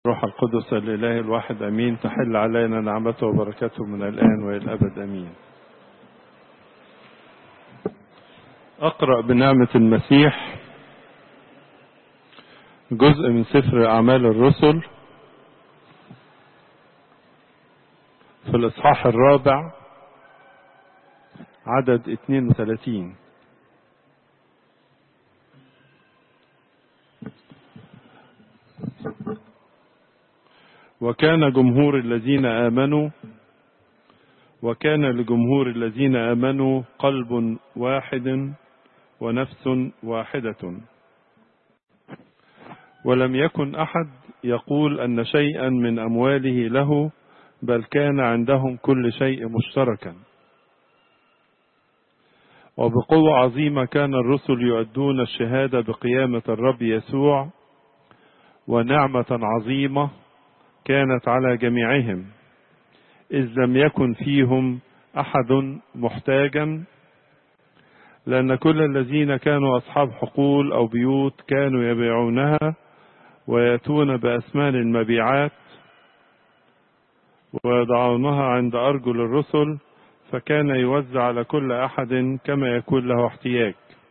روح القدس الإله الواحد أمين تحل علينا نعمته وبركاته من الآن وإلى الأبد أمين أقرأ بنعمة المسيح جزء من سفر أعمال الرسل في الإصحاح الرابع عدد 32 وكان جمهور الذين آمنوا وكان لجمهور الذين آمنوا قلب واحد ونفس واحدة ولم يكن أحد يقول أن شيئا من أمواله له بل كان عندهم كل شيء مشتركا وبقوة عظيمة كان الرسل يؤدون الشهادة بقيامة الرب يسوع ونعمة عظيمة كانت على جميعهم إذ لم يكن فيهم أحد محتاجا لأن كل الذين كانوا أصحاب حقول أو بيوت كانوا يبيعونها ويأتون بأثمان المبيعات ويضعونها عند أرجل الرسل فكان يوزع على كل أحد كما يكون له احتياج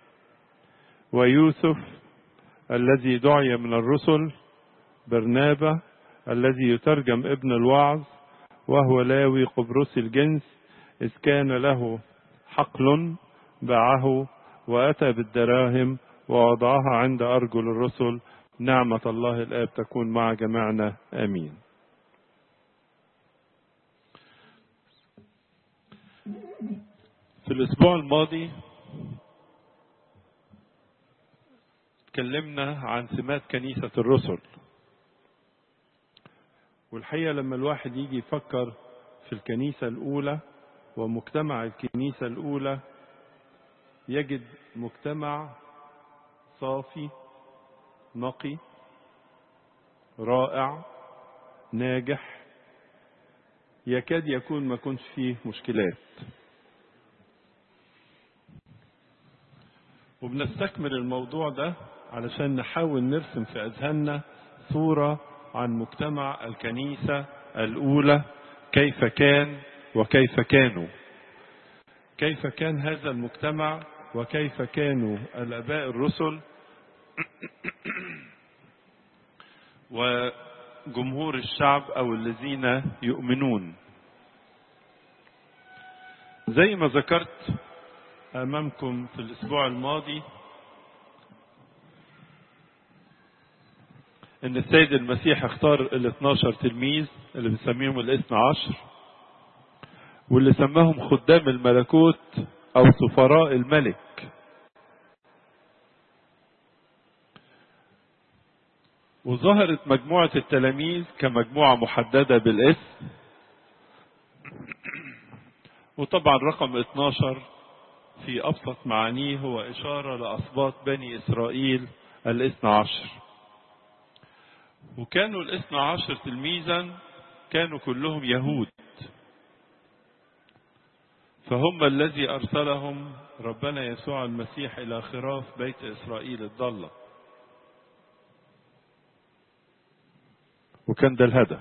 ويوسف الذي دعي من الرسل برنابة الذي يترجم ابن الوعظ وهو لاوي قبرص الجنس إذ كان له حقل باعه وأتى بالدراهم ووضعها عند أرجل الرسل نعمة الله الآب تكون مع جميعنا آمين في الأسبوع الماضي تكلمنا عن سمات كنيسة الرسل والحقيقة لما الواحد يجي يفكر في الكنيسة الأولى ومجتمع الكنيسة الأولى يجد مجتمع صافي نقي رائع ناجح يكاد يكون ما كنش فيه مشكلات وبنستكمل الموضوع ده علشان نحاول نرسم في أذهاننا صورة عن مجتمع الكنيسة الأولى كيف كان وكيف كانوا كيف كان هذا المجتمع وكيف كانوا الآباء الرسل وجمهور الشعب أو الذين يؤمنون زي ما ذكرت أمامكم في الأسبوع الماضي ان السيد المسيح اختار ال 12 تلميذ اللي بنسميهم الاثنى عشر واللي سماهم خدام الملكوت او سفراء الملك وظهرت مجموعة التلاميذ كمجموعة محددة بالاسم وطبعا رقم 12 في أبسط معانيه هو إشارة لأسباط بني إسرائيل الاثنى عشر وكانوا الاثنى عشر تلميذا كانوا كلهم يهود فهم الذي أرسلهم ربنا يسوع المسيح إلى خراف بيت إسرائيل الضالة وكان ده الهدف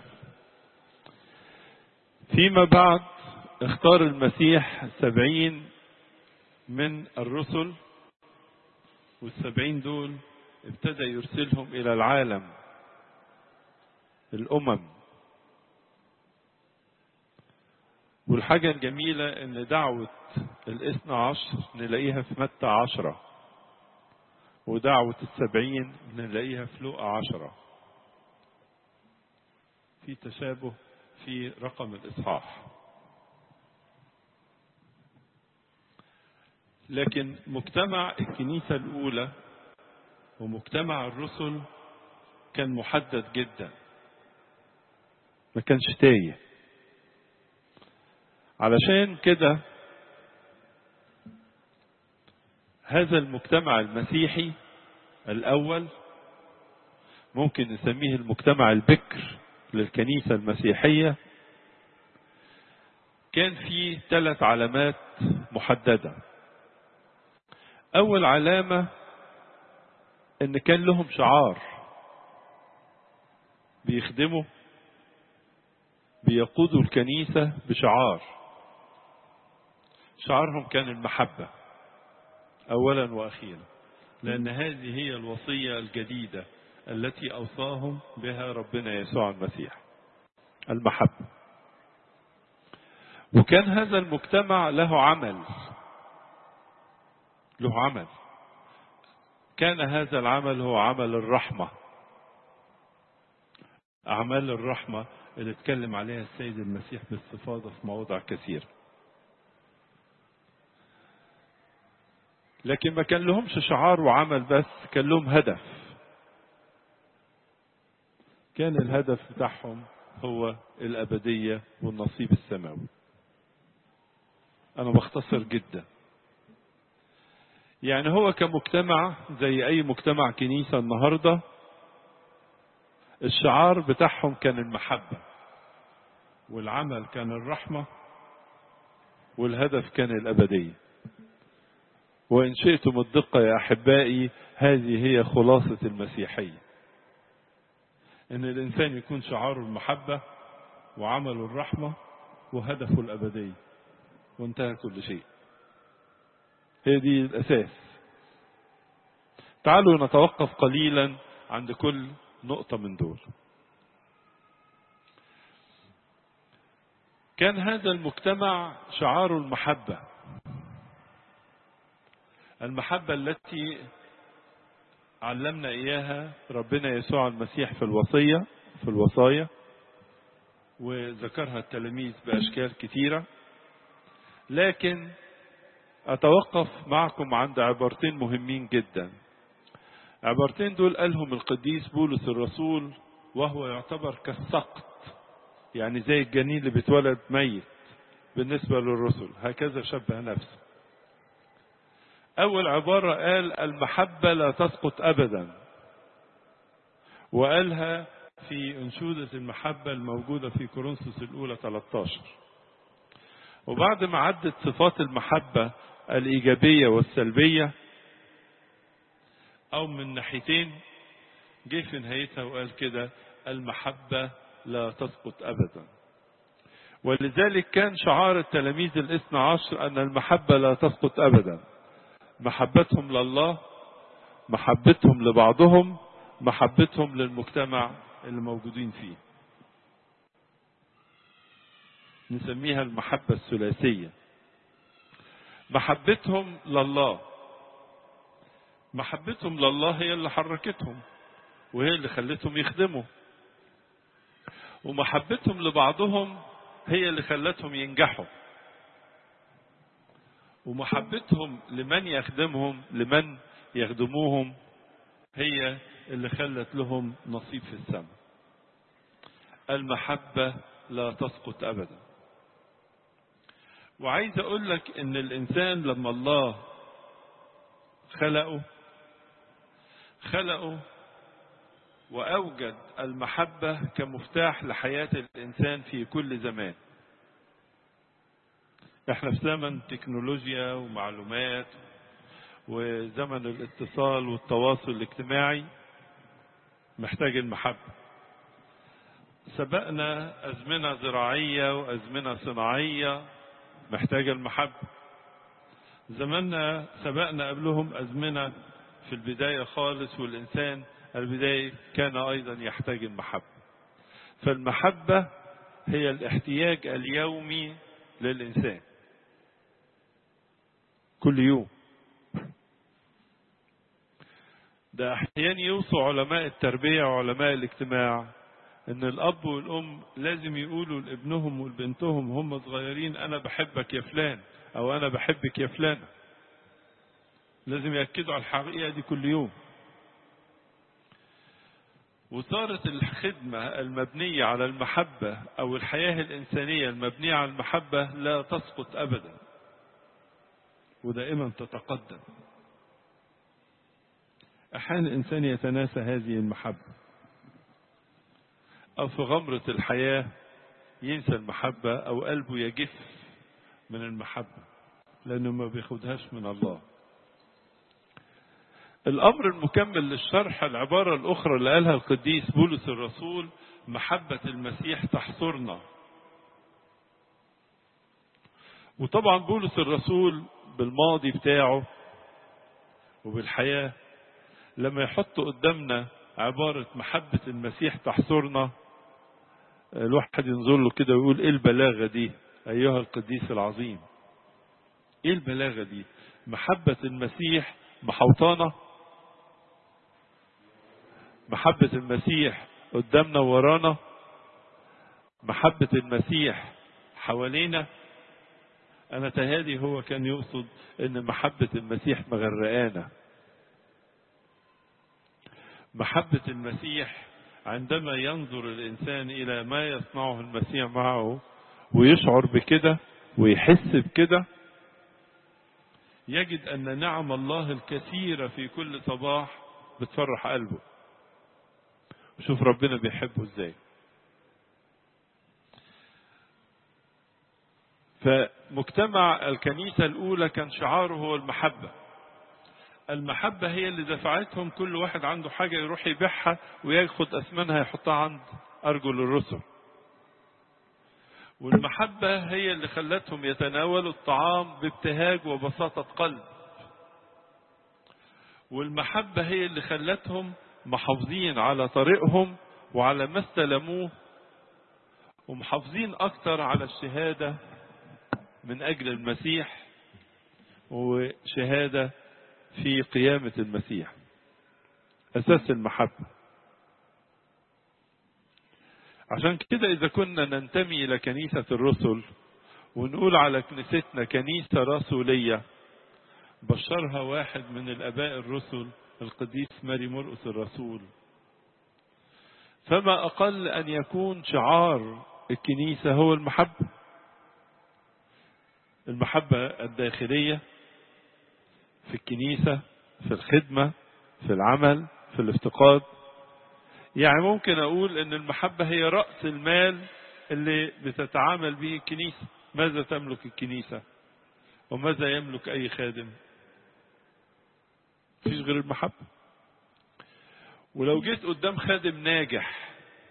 فيما بعد اختار المسيح سبعين من الرسل والسبعين دول ابتدى يرسلهم إلى العالم الأمم والحاجة الجميلة إن دعوة الاثنى عشر نلاقيها في متى عشرة ودعوة السبعين نلاقيها في لوقا عشرة في تشابه في رقم الإصحاح لكن مجتمع الكنيسة الأولى ومجتمع الرسل كان محدد جدا ما كانش تايه علشان كده هذا المجتمع المسيحي الأول ممكن نسميه المجتمع البكر للكنيسة المسيحية كان فيه ثلاث علامات محددة أول علامة إن كان لهم شعار بيخدموا بيقودوا الكنيسة بشعار شعارهم كان المحبة أولا وأخيرا لأن هذه هي الوصية الجديدة التي أوصاهم بها ربنا يسوع المسيح المحبة وكان هذا المجتمع له عمل له عمل كان هذا العمل هو عمل الرحمة أعمال الرحمة اللي اتكلم عليها السيد المسيح باستفاضة في مواضع كثيرة لكن ما كان لهمش شعار وعمل بس كان لهم هدف كان الهدف بتاعهم هو الأبدية والنصيب السماوي أنا بختصر جدا يعني هو كمجتمع زي أي مجتمع كنيسة النهاردة الشعار بتاعهم كان المحبة والعمل كان الرحمة والهدف كان الأبدية وإن شئتم الدقة يا أحبائي هذه هي خلاصة المسيحية إن الإنسان يكون شعاره المحبة وعمله الرحمة وهدفه الأبدية وانتهى كل شيء هي دي الأساس تعالوا نتوقف قليلا عند كل نقطة من دول كان هذا المجتمع شعار المحبة المحبة التي علمنا إياها ربنا يسوع المسيح في الوصية في الوصايا وذكرها التلاميذ بأشكال كثيرة لكن أتوقف معكم عند عبارتين مهمين جدا عبارتين دول قالهم القديس بولس الرسول وهو يعتبر كالسقط يعني زي الجنين اللي بيتولد ميت بالنسبة للرسل هكذا شبه نفسه أول عبارة قال المحبة لا تسقط أبدا وقالها في أنشودة المحبة الموجودة في كورنثوس الأولى 13 وبعد ما عدت صفات المحبة الإيجابية والسلبية أو من ناحيتين جه في نهايتها وقال كده المحبة لا تسقط أبدا ولذلك كان شعار التلاميذ الاثنى عشر أن المحبة لا تسقط أبدا محبتهم لله محبتهم لبعضهم محبتهم للمجتمع اللي موجودين فيه نسميها المحبة الثلاثية محبتهم لله محبتهم لله هي اللي حركتهم وهي اللي خلتهم يخدموا ومحبتهم لبعضهم هي اللي خلتهم ينجحوا ومحبتهم لمن يخدمهم لمن يخدموهم هي اللي خلت لهم نصيب في السماء المحبة لا تسقط أبدا وعايز أقول لك إن الإنسان لما الله خلقه خلقه وأوجد المحبة كمفتاح لحياة الإنسان في كل زمان احنا في زمن تكنولوجيا ومعلومات وزمن الاتصال والتواصل الاجتماعي محتاج المحبة سبقنا أزمنة زراعية وأزمنة صناعية محتاجة المحبة زماننا سبقنا قبلهم أزمنة في البداية خالص والإنسان البداية كان أيضا يحتاج المحبة فالمحبة هي الاحتياج اليومي للإنسان كل يوم ده أحيانا يوصوا علماء التربية وعلماء الاجتماع ان الاب والام لازم يقولوا لابنهم ولبنتهم هم صغيرين انا بحبك يا فلان او انا بحبك يا فلانة لازم يأكدوا على الحقيقة دي كل يوم وصارت الخدمة المبنية على المحبة او الحياة الانسانية المبنية على المحبة لا تسقط ابدا ودائما تتقدم احيانا الانسان يتناسى هذه المحبه أو في غمرة الحياة ينسى المحبة أو قلبه يجف من المحبة لأنه ما بياخدهاش من الله الأمر المكمل للشرح العبارة الأخرى اللي قالها القديس بولس الرسول محبة المسيح تحصرنا وطبعا بولس الرسول بالماضي بتاعه وبالحياة لما يحط قدامنا عبارة محبة المسيح تحصرنا الواحد ينظر له كده ويقول ايه البلاغة دي ايها القديس العظيم ايه البلاغة دي محبة المسيح محوطانة محبة المسيح قدامنا وورانا محبة المسيح حوالينا أنا تهادي هو كان يقصد إن محبة المسيح مغرقانا محبة المسيح عندما ينظر الإنسان إلى ما يصنعه المسيح معه ويشعر بكده ويحس بكده يجد أن نعم الله الكثيرة في كل صباح بتفرح قلبه شوف ربنا بيحبه ازاي فمجتمع الكنيسة الأولى كان شعاره هو المحبة المحبة هي اللي دفعتهم كل واحد عنده حاجة يروح يبيعها وياخد أثمنها يحطها عند أرجل الرسل والمحبة هي اللي خلتهم يتناولوا الطعام بابتهاج وبساطة قلب والمحبة هي اللي خلتهم محافظين على طريقهم وعلى ما استلموه ومحافظين أكثر على الشهادة من أجل المسيح وشهادة في قيامة المسيح أساس المحبة عشان كده إذا كنا ننتمي إلى كنيسة الرسل ونقول على كنيستنا كنيسة رسولية بشرها واحد من الآباء الرسل القديس ماري مرقس الرسول فما أقل أن يكون شعار الكنيسة هو المحبة المحبة الداخلية في الكنيسة في الخدمة في العمل في الافتقاد يعني ممكن أقول أن المحبة هي رأس المال اللي بتتعامل به الكنيسة ماذا تملك الكنيسة وماذا يملك أي خادم فيش غير المحبة ولو جيت قدام خادم ناجح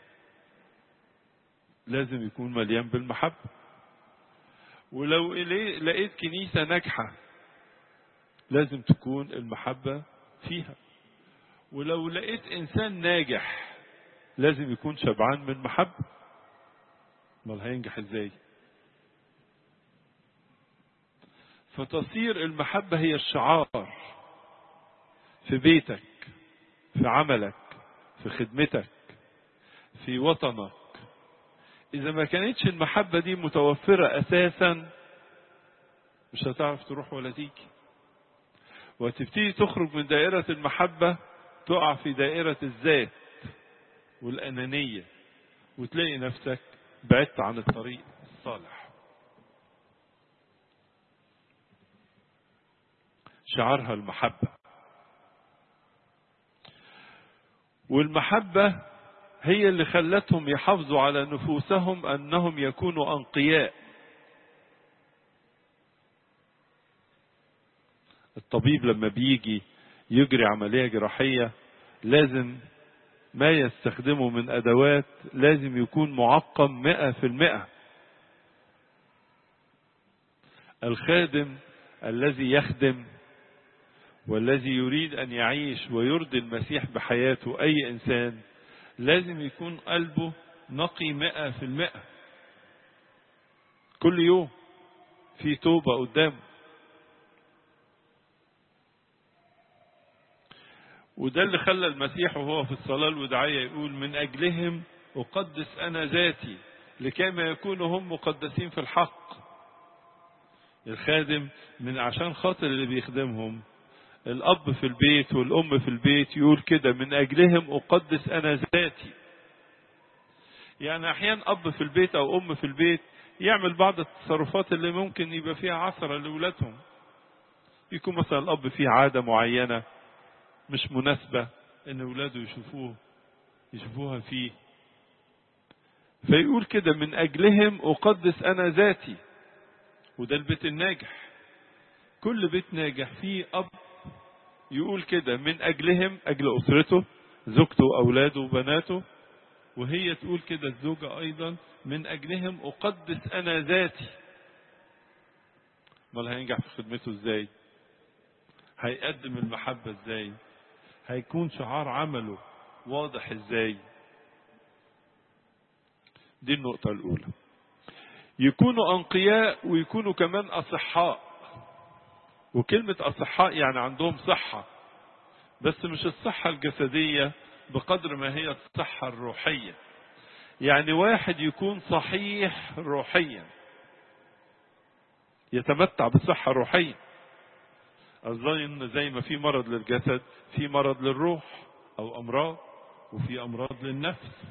لازم يكون مليان بالمحبة ولو لقيت كنيسة ناجحة لازم تكون المحبة فيها ولو لقيت إنسان ناجح لازم يكون شبعان من محبة امال هينجح ازاي فتصير المحبة هي الشعار في بيتك في عملك في خدمتك في وطنك إذا ما كانتش المحبة دي متوفرة أساسا مش هتعرف تروح ولا تيجي وتبتدي تخرج من دائرة المحبة تقع في دائرة الذات والأنانية وتلاقي نفسك بعدت عن الطريق الصالح شعارها المحبة والمحبة هي اللي خلتهم يحافظوا على نفوسهم أنهم يكونوا أنقياء الطبيب لما بيجي يجري عملية جراحية لازم ما يستخدمه من أدوات لازم يكون معقم مئة في المئة الخادم الذي يخدم والذي يريد أن يعيش ويرضي المسيح بحياته أي إنسان لازم يكون قلبه نقي مئة في المئة كل يوم في توبة قدامه وده اللي خلى المسيح وهو في الصلاة الوداعية يقول من أجلهم أقدس أنا ذاتي لكيما يكونوا هم مقدسين في الحق الخادم من عشان خاطر اللي بيخدمهم الأب في البيت والأم في البيت يقول كده من أجلهم أقدس أنا ذاتي يعني أحيانا أب في البيت أو أم في البيت يعمل بعض التصرفات اللي ممكن يبقى فيها عثرة لأولادهم يكون مثلا الأب فيه عادة معينة مش مناسبة ان اولاده يشوفوه يشوفوها فيه فيقول كده من اجلهم اقدس انا ذاتي وده البيت الناجح كل بيت ناجح فيه اب يقول كده من اجلهم اجل اسرته زوجته واولاده وبناته وهي تقول كده الزوجة أيضا من أجلهم أقدس أنا ذاتي امال هينجح في خدمته ازاي هيقدم المحبة ازاي هيكون شعار عمله واضح ازاي دي النقطة الأولى يكونوا أنقياء ويكونوا كمان أصحاء وكلمة أصحاء يعني عندهم صحة بس مش الصحة الجسدية بقدر ما هي الصحة الروحية يعني واحد يكون صحيح روحيا يتمتع بصحة روحية أظن زي ما في مرض للجسد في مرض للروح أو أمراض وفي أمراض للنفس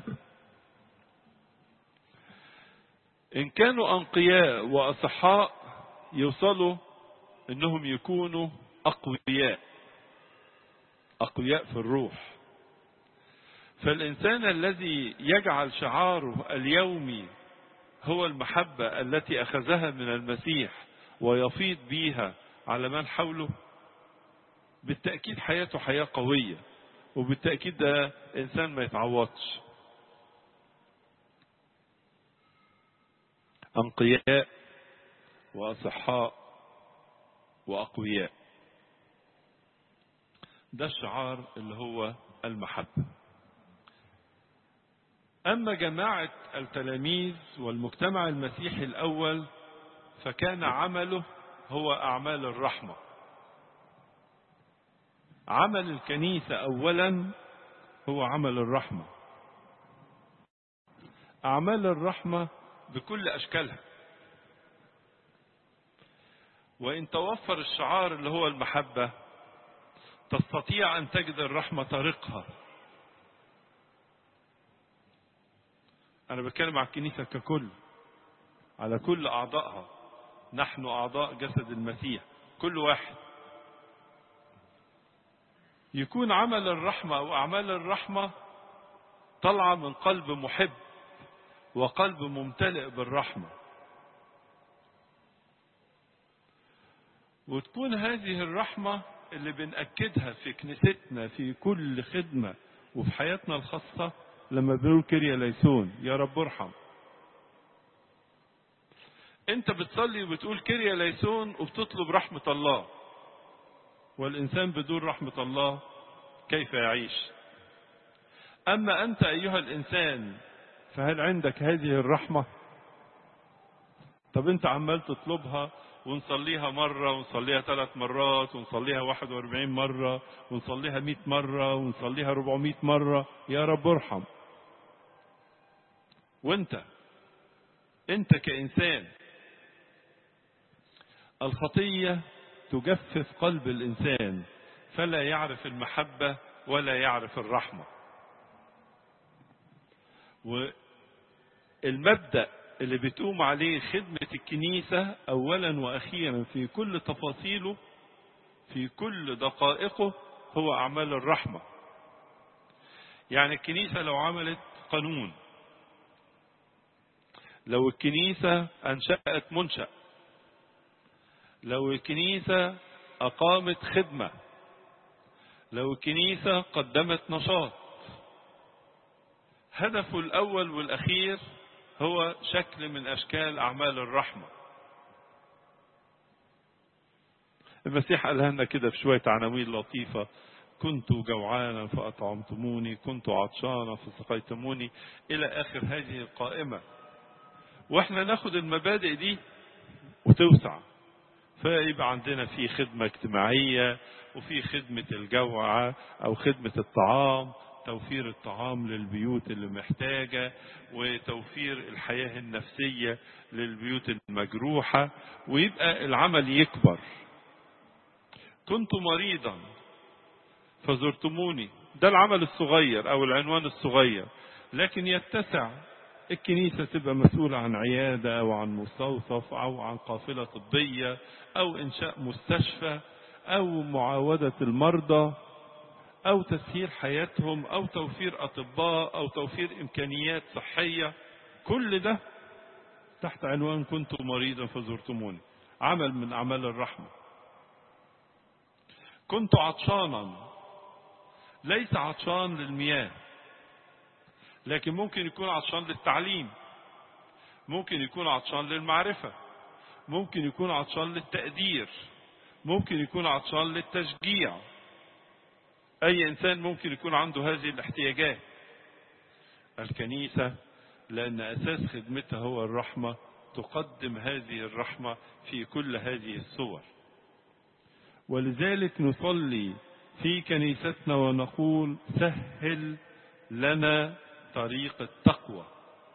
إن كانوا أنقياء وأصحاء يوصلوا إنهم يكونوا أقوياء أقوياء في الروح فالإنسان الذي يجعل شعاره اليومي هو المحبة التي أخذها من المسيح ويفيض بيها على من حوله بالتأكيد حياته حياة قوية وبالتأكيد ده إنسان ما يتعوضش أنقياء وأصحاء وأقوياء ده الشعار اللي هو المحبة أما جماعة التلاميذ والمجتمع المسيحي الأول فكان عمله هو أعمال الرحمة عمل الكنيسة أولا هو عمل الرحمة أعمال الرحمة بكل أشكالها وإن توفر الشعار اللي هو المحبة تستطيع أن تجد الرحمة طريقها أنا بتكلم على الكنيسة ككل على كل أعضائها نحن أعضاء جسد المسيح كل واحد يكون عمل الرحمة أو أعمال الرحمة طالعة من قلب محب وقلب ممتلئ بالرحمة وتكون هذه الرحمة اللي بنأكدها في كنيستنا في كل خدمة وفي حياتنا الخاصة لما بنقول كريا ليسون يا رب ارحم انت بتصلي وبتقول كريا ليسون وبتطلب رحمة الله والإنسان بدون رحمة الله كيف يعيش أما أنت أيها الإنسان فهل عندك هذه الرحمة طب أنت عمال تطلبها ونصليها مرة ونصليها ثلاث مرات ونصليها 41 مرة ونصليها 100 مرة ونصليها 400 مرة يا رب ارحم وانت انت كإنسان الخطية تجفف قلب الإنسان فلا يعرف المحبة ولا يعرف الرحمة والمبدأ اللي بتقوم عليه خدمة الكنيسة أولا وأخيرا في كل تفاصيله في كل دقائقه هو أعمال الرحمة يعني الكنيسة لو عملت قانون لو الكنيسة أنشأت منشأ لو الكنيسة أقامت خدمة لو الكنيسة قدمت نشاط هدفه الأول والأخير هو شكل من أشكال أعمال الرحمة المسيح قالها لنا كده في شوية عناوين لطيفة كنت جوعانا فأطعمتموني كنت عطشانا فسقيتموني إلى آخر هذه القائمة وإحنا ناخد المبادئ دي وتوسع فيبقى عندنا في خدمة اجتماعية وفي خدمة الجوعة أو خدمة الطعام توفير الطعام للبيوت اللي محتاجة وتوفير الحياة النفسية للبيوت المجروحة ويبقى العمل يكبر كنت مريضا فزرتموني ده العمل الصغير أو العنوان الصغير لكن يتسع الكنيسة تبقى مسؤولة عن عيادة أو عن مستوصف أو عن قافلة طبية أو إنشاء مستشفى أو معاودة المرضى أو تسهيل حياتهم أو توفير أطباء أو توفير إمكانيات صحية كل ده تحت عنوان كنت مريضا فزرتموني عمل من أعمال الرحمة كنت عطشانا ليس عطشان للمياه لكن ممكن يكون عطشان للتعليم ممكن يكون عطشان للمعرفة ممكن يكون عطشان للتقدير ممكن يكون عطشان للتشجيع أي إنسان ممكن يكون عنده هذه الاحتياجات الكنيسة لأن أساس خدمتها هو الرحمة تقدم هذه الرحمة في كل هذه الصور ولذلك نصلي في كنيستنا ونقول سهل لنا طريق التقوى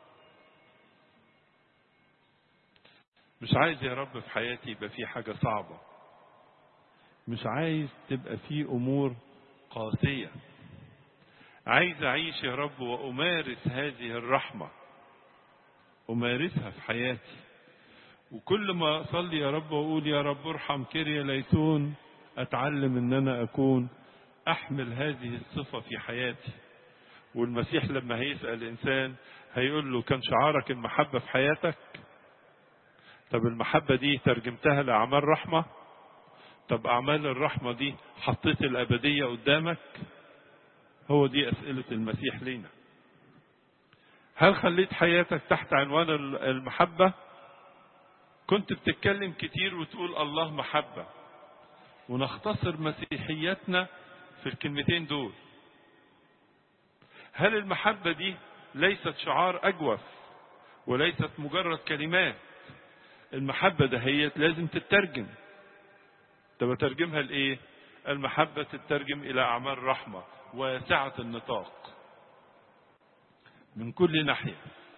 مش عايز يا رب في حياتي يبقى في حاجة صعبة مش عايز تبقى في أمور قاسية عايز أعيش يا رب وأمارس هذه الرحمة أمارسها في حياتي وكل ما أصلي يا رب وأقول يا رب ارحم كيريا ليتون أتعلم إن أنا أكون أحمل هذه الصفة في حياتي والمسيح لما هيسأل الإنسان هيقول له كان شعارك المحبة في حياتك طب المحبة دي ترجمتها لأعمال رحمة طب أعمال الرحمة دي حطيت الأبدية قدامك هو دي أسئلة المسيح لينا هل خليت حياتك تحت عنوان المحبة كنت بتتكلم كتير وتقول الله محبة ونختصر مسيحيتنا في الكلمتين دول هل المحبة دي ليست شعار أجوف وليست مجرد كلمات المحبة دهيت لازم تترجم طب أترجمها لإيه المحبة تترجم إلى أعمال رحمة واسعة النطاق من كل ناحية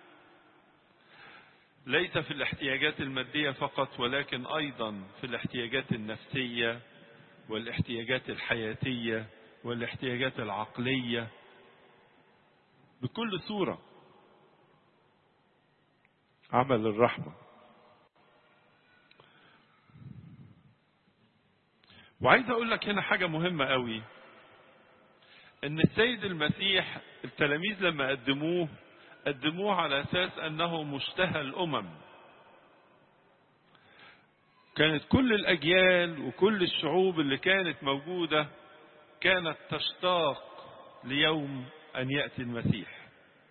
ليس في الاحتياجات المادية فقط ولكن أيضا في الاحتياجات النفسية والاحتياجات الحياتية والاحتياجات العقلية بكل صورة عمل الرحمة وعايز اقول لك هنا حاجة مهمة قوي ان السيد المسيح التلاميذ لما قدموه قدموه على اساس انه مشتهى الامم كانت كل الاجيال وكل الشعوب اللي كانت موجودة كانت تشتاق ليوم ان يأتي المسيح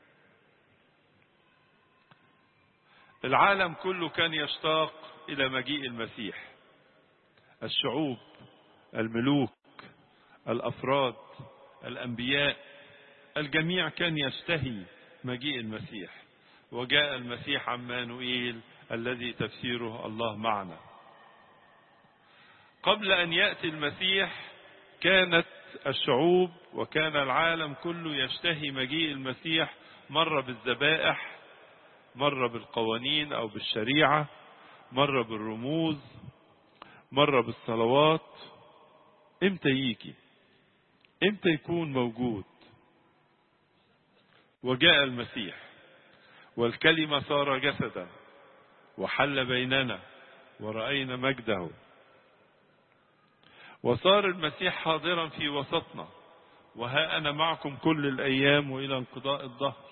العالم كله كان يشتاق الى مجيء المسيح الشعوب الملوك الافراد الانبياء الجميع كان يشتهي مجيء المسيح وجاء المسيح عمانوئيل الذي تفسيره الله معنا قبل ان ياتي المسيح كانت الشعوب وكان العالم كله يشتهي مجيء المسيح مره بالذبائح مره بالقوانين او بالشريعه مره بالرموز مره بالصلوات امتى يجي امتى يكون موجود وجاء المسيح والكلمة صار جسدا وحل بيننا ورأينا مجده وصار المسيح حاضرا في وسطنا وها أنا معكم كل الأيام وإلى انقضاء الظهر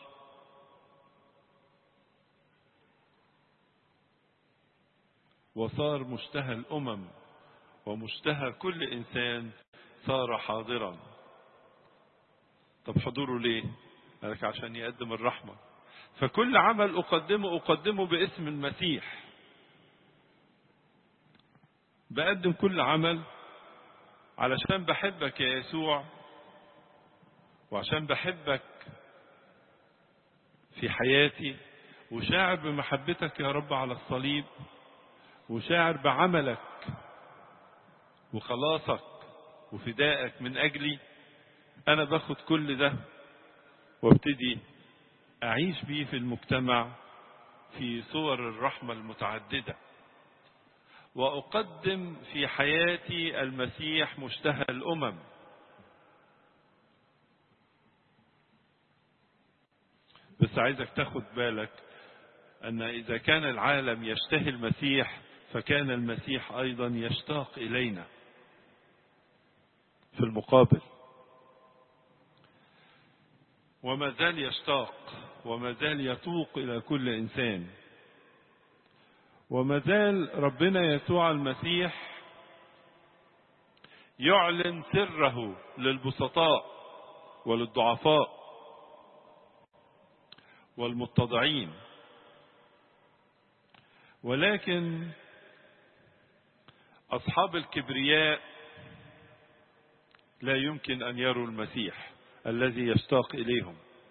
وصار مشتهى الأمم ومشتهى كل إنسان صار حاضرا طب حضوره ليه قالك عشان يقدم الرحمة فكل عمل أقدمه أقدمه باسم المسيح بقدم كل عمل علشان بحبك يا يسوع وعشان بحبك في حياتي وشاعر بمحبتك يا رب على الصليب وشاعر بعملك وخلاصك وفدائك من أجلي أنا باخد كل ده وابتدي أعيش بيه في المجتمع في صور الرحمة المتعددة وأقدم في حياتي المسيح مشتهى الأمم بس عايزك تاخد بالك أن إذا كان العالم يشتهي المسيح فكان المسيح أيضا يشتاق إلينا في المقابل وما زال يشتاق وما زال يتوق إلى كل إنسان وما زال ربنا يسوع المسيح يعلن سره للبسطاء وللضعفاء والمتضعين ولكن أصحاب الكبرياء لا يمكن أن يروا المسيح الذي يشتاق إليهم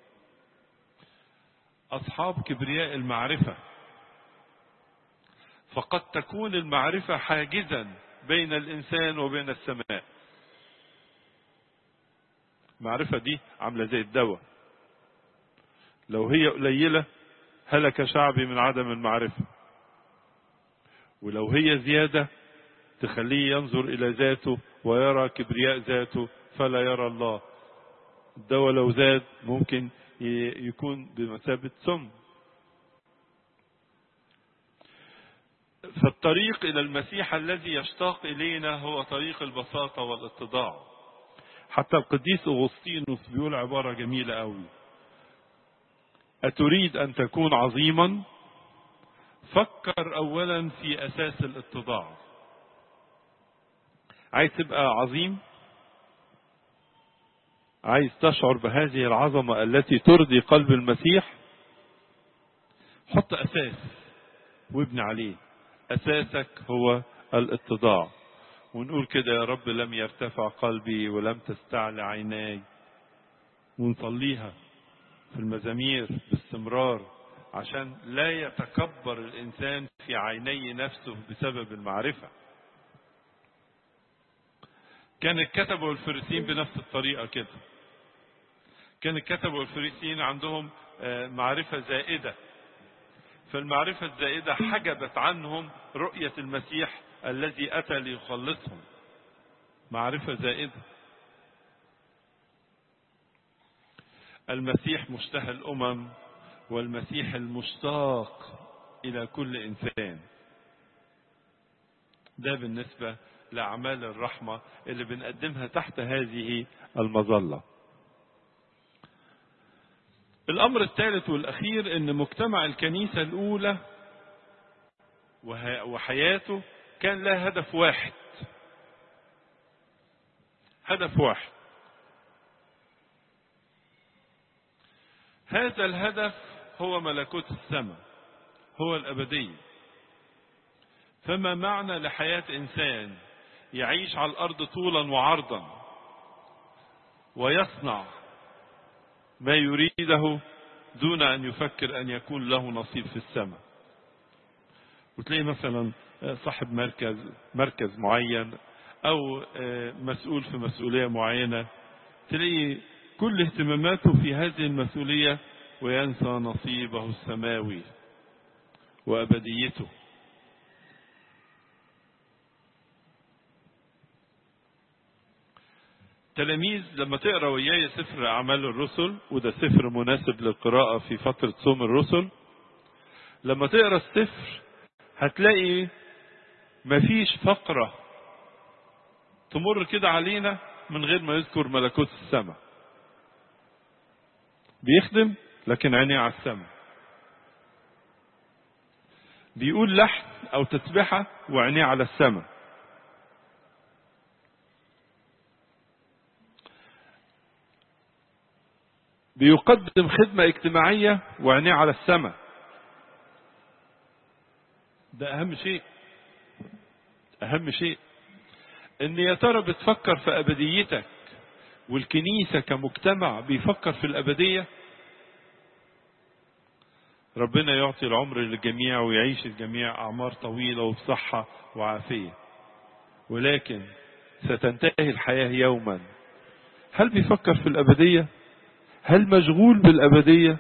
أصحاب كبرياء المعرفة فقد تكون المعرفة حاجزا بين الإنسان وبين السماء المعرفة دي عاملة زي الدواء لو هي قليلة هلك شعبي من عدم المعرفة ولو هي زيادة تخليه ينظر إلى ذاته ويرى كبرياء ذاته فلا يرى الله الدواء لو زاد ممكن يكون بمثابة سم فالطريق إلى المسيح الذي يشتاق إلينا هو طريق البساطة والاتضاع حتى القديس أغسطينوس بيقول عبارة جميلة قوي أتريد أن تكون عظيما فكر أولا في أساس الاتضاع عايز تبقى عظيم عايز تشعر بهذه العظمة التي ترضي قلب المسيح حط أساس وابني عليه أساسك هو الاتضاع ونقول كده يا رب لم يرتفع قلبي ولم تستعلى عيناي ونصليها في المزامير باستمرار عشان لا يتكبر الإنسان في عيني نفسه بسبب المعرفة كان الكتبة والفريسين بنفس الطريقة كده كان الكتبة والفريسين عندهم معرفة زائدة فالمعرفة الزائدة حجبت عنهم رؤية المسيح الذي أتى ليخلصهم معرفة زائدة المسيح مشتهى الأمم والمسيح المشتاق إلى كل إنسان ده بالنسبة لأعمال الرحمة اللي بنقدمها تحت هذه المظلة الأمر الثالث والأخير أن مجتمع الكنيسة الأولى وحياته كان لها هدف واحد هدف واحد هذا الهدف هو ملكوت السماء هو الأبدية فما معنى لحياة إنسان يعيش على الأرض طولا وعرضا ويصنع ما يريده دون أن يفكر أن يكون له نصيب في السماء وتلاقي مثلا صاحب مركز مركز معين أو مسؤول في مسؤولية معينة تلاقي كل اهتماماته في هذه المسؤولية وينسى نصيبه السماوي وأبديته تلاميذ لما تقرا وياي سفر اعمال الرسل وده سفر مناسب للقراءه في فتره صوم الرسل لما تقرا السفر هتلاقي مفيش فقره تمر كده علينا من غير ما يذكر ملكوت السماء بيخدم لكن عينيه على السماء بيقول لحن او تسبحه وعينيه على السماء بيقدم خدمة اجتماعية وعينيه على السماء ده أهم شيء أهم شيء إن يا ترى بتفكر في أبديتك والكنيسة كمجتمع بيفكر في الأبدية ربنا يعطي العمر للجميع ويعيش الجميع أعمار طويلة وبصحة وعافية ولكن ستنتهي الحياة يوما هل بيفكر في الأبدية؟ هل مشغول بالأبدية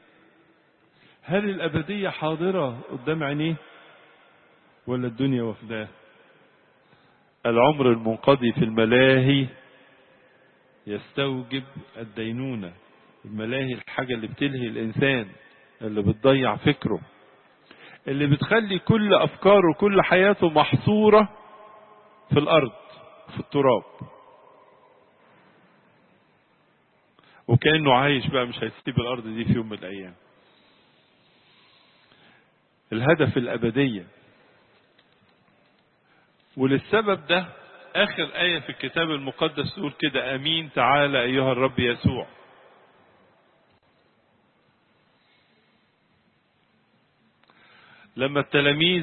هل الأبدية حاضرة قدام عينيه ولا الدنيا وفداه العمر المنقضي في الملاهي يستوجب الدينونة الملاهي الحاجة اللي بتلهي الإنسان اللي بتضيع فكره اللي بتخلي كل أفكاره وكل حياته محصورة في الأرض في التراب وكأنه عايش بقى مش هيسيب الأرض دي في يوم من الأيام الهدف الأبدية وللسبب ده آخر آية في الكتاب المقدس تقول كده أمين تعالى أيها الرب يسوع لما التلاميذ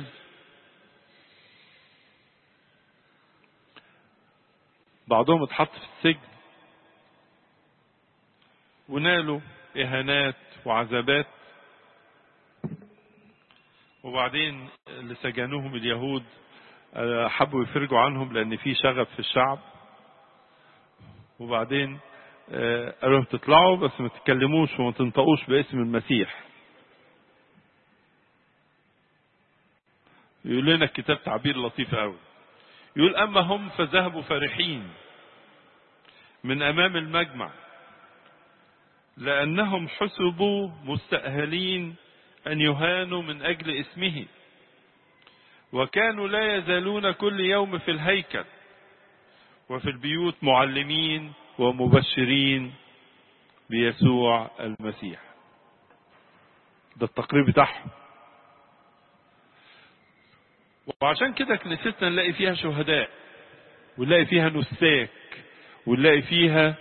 بعضهم اتحط في السجن ونالوا إهانات وعذابات وبعدين اللي سجنوهم اليهود حبوا يفرجوا عنهم لأن في شغب في الشعب وبعدين قالوا لهم تطلعوا بس ما تتكلموش وما تنطقوش باسم المسيح يقول لنا الكتاب تعبير لطيف قوي يقول أما هم فذهبوا فرحين من أمام المجمع لأنهم حسبوا مستأهلين أن يهانوا من أجل اسمه وكانوا لا يزالون كل يوم في الهيكل وفي البيوت معلمين ومبشرين بيسوع المسيح ده التقرير بتاعهم وعشان كده كنيستنا نلاقي فيها شهداء ونلاقي فيها نساك ونلاقي فيها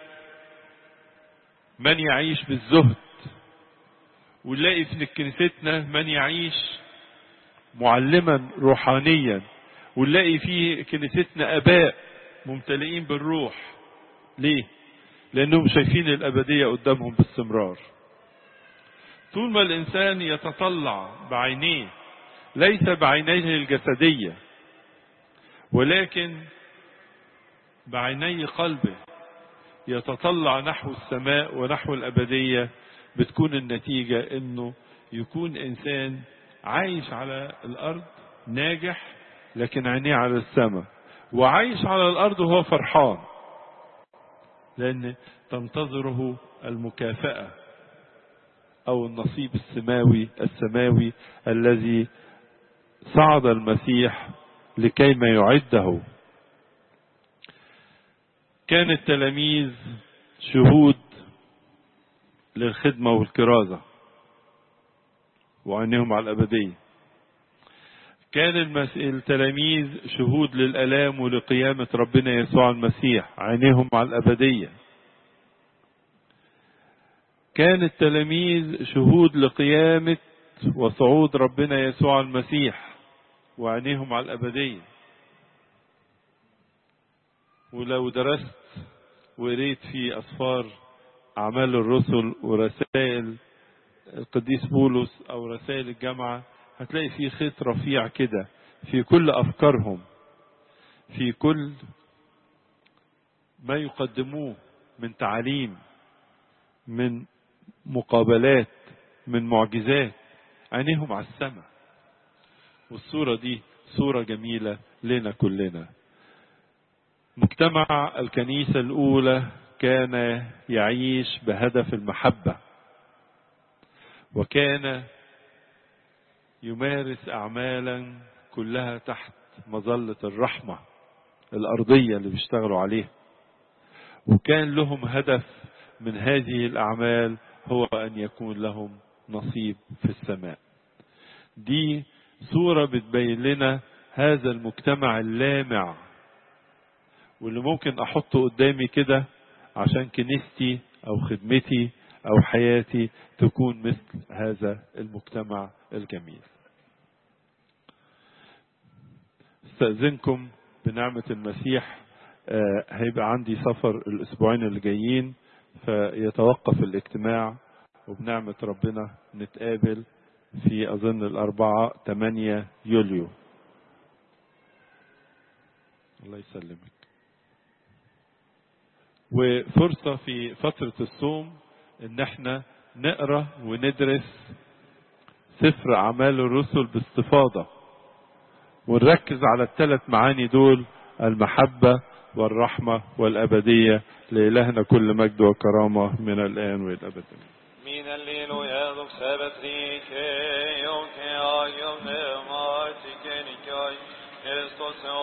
من يعيش بالزهد ونلاقي في كنيستنا من يعيش معلما روحانيا ونلاقي في كنيستنا اباء ممتلئين بالروح ليه لانهم شايفين الابديه قدامهم باستمرار طول ما الانسان يتطلع بعينيه ليس بعينيه الجسديه ولكن بعيني قلبه يتطلع نحو السماء ونحو الابديه بتكون النتيجه انه يكون انسان عايش على الارض ناجح لكن عينيه على السماء وعايش على الارض وهو فرحان لان تنتظره المكافاه او النصيب السماوي السماوي الذي صعد المسيح لكيما يعده كان التلاميذ شهود للخدمه والكرازه وعينهم على الابديه كان المس... التلاميذ شهود للالام ولقيامه ربنا يسوع المسيح عينيهم على الابديه كان التلاميذ شهود لقيامه وصعود ربنا يسوع المسيح وعينيهم على الابديه ولو درست وقريت في اسفار اعمال الرسل ورسائل القديس بولس او رسائل الجامعه هتلاقي في خيط رفيع كده في كل افكارهم في كل ما يقدموه من تعاليم من مقابلات من معجزات عينيهم على السماء والصورة دي صورة جميلة لنا كلنا مجتمع الكنيسة الأولى كان يعيش بهدف المحبة وكان يمارس أعمالا كلها تحت مظلة الرحمة الأرضية اللي بيشتغلوا عليها وكان لهم هدف من هذه الأعمال هو أن يكون لهم نصيب في السماء دي صورة بتبين لنا هذا المجتمع اللامع واللي ممكن أحطه قدامي كده عشان كنيستي أو خدمتي أو حياتي تكون مثل هذا المجتمع الجميل استأذنكم بنعمة المسيح آه هيبقى عندي سفر الأسبوعين اللي جايين فيتوقف الاجتماع وبنعمة ربنا نتقابل في أظن الأربعة 8 يوليو الله يسلمك وفرصة في فترة الصوم ان احنا نقرا وندرس سفر اعمال الرسل باستفاضه ونركز على الثلاث معاني دول المحبه والرحمه والابديه لالهنا كل مجد وكرامه من الان والى الابد Min alleluia, dog sabbat rike, och jag gör mig, Kristus